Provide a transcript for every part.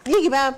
نيجي بقى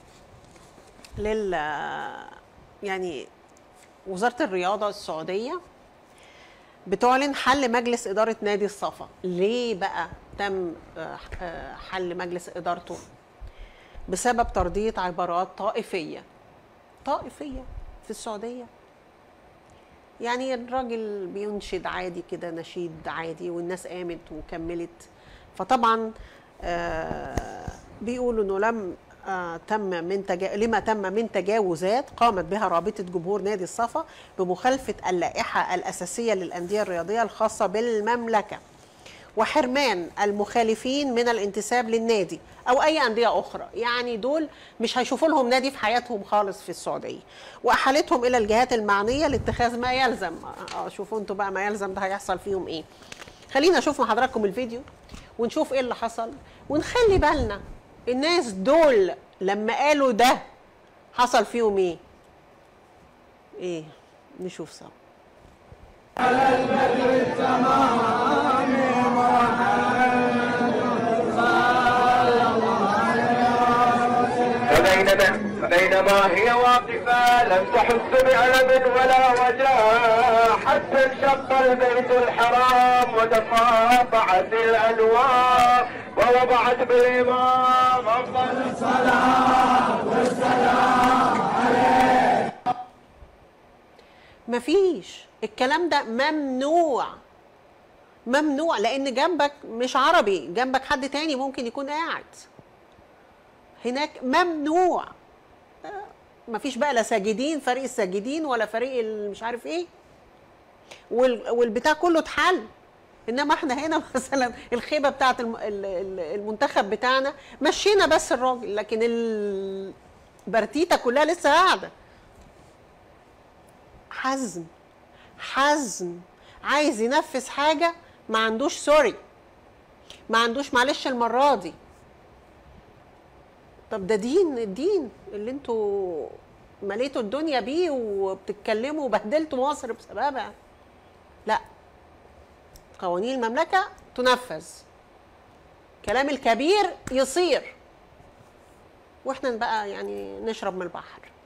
لل يعني وزاره الرياضه السعوديه بتعلن حل مجلس اداره نادي الصفا ليه بقى تم آه، آه، حل مجلس ادارته بسبب تردية عبارات طائفيه طائفيه في السعوديه يعني الراجل بينشد عادي كده نشيد عادي والناس قامت وكملت فطبعا آه بيقولوا انه لم آه تم من تجا... لما تم من تجاوزات قامت بها رابطه جمهور نادي الصفا بمخالفه اللائحه الاساسيه للانديه الرياضيه الخاصه بالمملكه وحرمان المخالفين من الانتساب للنادي او اي انديه اخرى يعني دول مش هيشوفوا لهم نادي في حياتهم خالص في السعوديه واحالتهم الى الجهات المعنيه لاتخاذ ما يلزم اه شوفوا انتوا بقى ما يلزم ده هيحصل فيهم ايه خلينا نشوف مع حضراتكم الفيديو ونشوف ايه اللي حصل ونخلي بالنا الناس دول لما قالوا ده حصل فيهم ايه ايه نشوف سوا فبينما فبينما هي واقفة لم تحس بألم ولا وجع حتى انشق البيت الحرام وتقاطعت الأنوار ووضعت بالإمام أفضل مفيش الكلام ده ممنوع ممنوع لان جنبك مش عربي جنبك حد تاني ممكن يكون قاعد هناك ممنوع آه، مفيش بقى لا ساجدين فريق الساجدين ولا فريق ال- مش عارف ايه وال- والبتاع كله اتحل انما احنا هنا مثلا الخيبه بتاعت الم- ال- ال- المنتخب بتاعنا مشينا بس الراجل لكن البرتيتا كلها لسه قاعده حزم حزم عايز ينفذ حاجة ما عندوش سوري ما عندوش معلش المرة دي طب ده دين الدين اللي انتوا مليتوا الدنيا بيه وبتتكلموا وبهدلتوا مصر بسببها لا قوانين المملكة تنفذ كلام الكبير يصير واحنا بقى يعني نشرب من البحر